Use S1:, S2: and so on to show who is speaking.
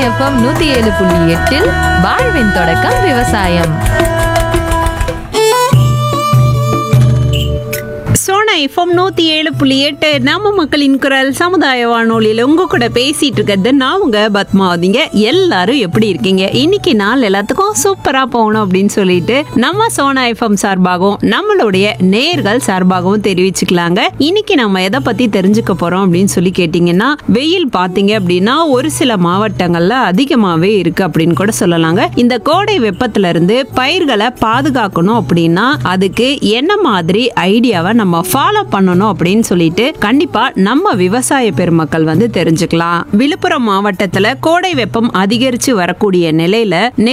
S1: FM நூத்தி ஏழு புள்ளி எட்டில் வாழ்வின் தொடக்கம் விவசாயம்
S2: சோனா எஃப்எம் நூத்தி ஏழு புள்ளி எட்டு நம்ம மக்களின் குரல் சமுதாய வானொலியில உங்க கூட பேசிட்டு இருக்கிறது நான் உங்க பத்மாவதிங்க எல்லாரும் எப்படி இருக்கீங்க இன்னைக்கு நாள் எல்லாத்துக்கும் சூப்பரா போகணும் அப்படின்னு சொல்லிட்டு நம்ம சோனா எஃப்எம் சார்பாகவும் நம்மளுடைய நேர்கள் சார்பாகவும் தெரிவிச்சுக்கலாங்க இன்னைக்கு நம்ம எதை பத்தி தெரிஞ்சுக்க போறோம் அப்படின்னு சொல்லி கேட்டீங்கன்னா வெயில் பாத்தீங்க அப்படின்னா ஒரு சில மாவட்டங்கள்ல அதிகமாவே இருக்கு அப்படின்னு கூட சொல்லலாங்க இந்த கோடை வெப்பத்துல இருந்து பயிர்களை பாதுகாக்கணும் அப்படின்னா அதுக்கு என்ன மாதிரி ஐடியாவை நம்ம ஃபாலோ பண்ணணும் அப்படின்னு சொல்லிட்டு கண்டிப்பா நம்ம விவசாய பெருமக்கள் வந்து தெரிஞ்சுக்கலாம் விழுப்புரம் மாவட்டத்துல கோடை வெப்பம் அதிகரிச்சு வரக்கூடிய நிலையில